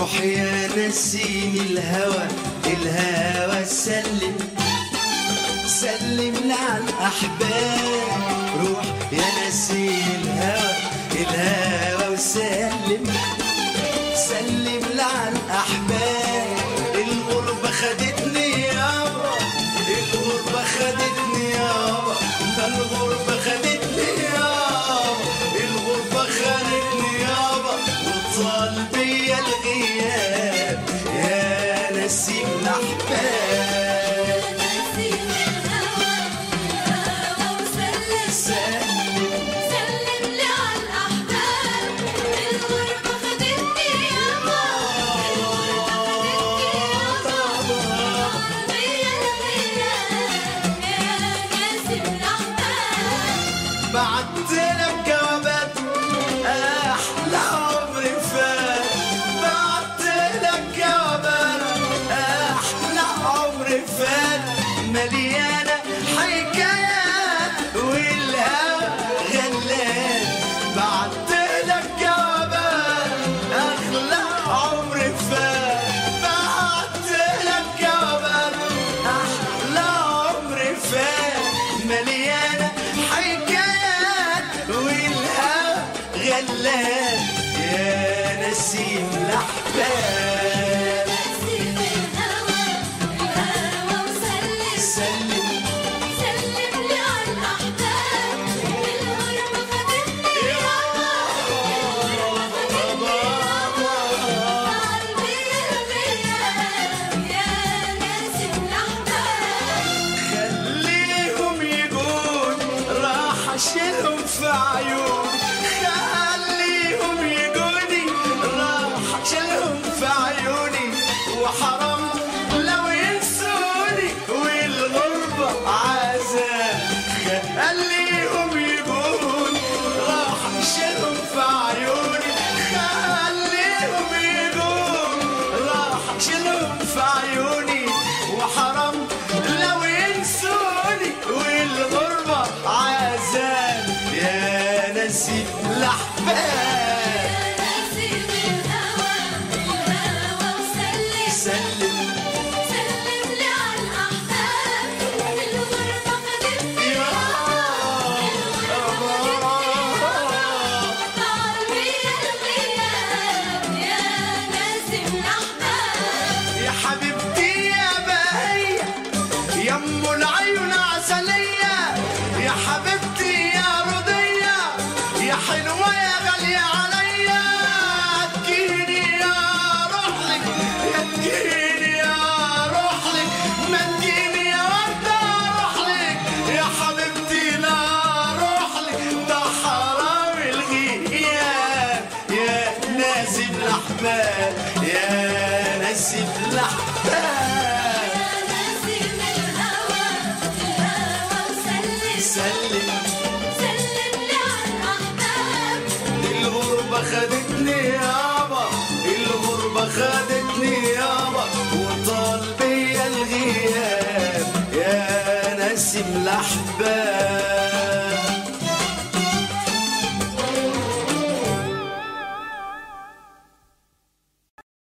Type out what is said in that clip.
روح يا نسيم الهوى الهوى سلم سلم لعلى الأحباب روح يا نسيم الهوى الهوى وسلم سلم لعلى الأحباب الغربة خدتني يابا الغربة خدتني يابا ده الغربة خدتني يابا الغربة خدتني يابا وطال بيا الغياب يا نسيم الأحباب نسيم الهوى الهوى وسلم سلم سلم لي على الأحباب الغربة خدتني يابا الغربة خدتني يابا قلبي الغياب يا ناسم الأحباب بعت لك جوابات احلى عمر فات بعت لك جوابات احلى عمر فات مليانه حكايات والهوى غلات بعت لك جوابات احلى عمر فات بعت لك جوابات احلى عمر فات مليانه حكايات والهوى غلات يا نسيم الاحباب نسيم الهوى الهوى وسلم سلم سلم لي على الأحباب الغربة خدتني يابا الغربة خدتني يابا قلبي الغياب يا ناسم الأحباب خليهم يقول راح اشيلهم في عيون خليهم يقولي راح اشيلهم في عيوني وحرام لو ينسوني والغربة عذاب خليهم يقول راح اشيلهم في عيوني خليهم يقول راح اشيلهم في عيوني وحرام لو ينسوني والغربة عذاب يا نسيم الأحباب نسيم الهوى الهوى وسلم سلم سلم لي على الأحباب الغربة خدتني قلبي الغياب يا ناسم الأحباب يا حبيبتي يا بهية يا ام العيون عسلية يا حبيبتي يا رضية يا حلوة يا غالية عليا تجيني يا روحلك يا تجيني يا روحلك ما تجيني يا وردة روحلك يا حبيبتي لا روحلك ده حرام الغياب يا ناسي الأحباب يا ناسي الأحباب يا نسيم الهوى الهوى وسلم سلم سلم لي على الأحباب الغربة خدتني يابا الغربة خدتني يابا وطال بيا الغياب يا نسيم الأحباب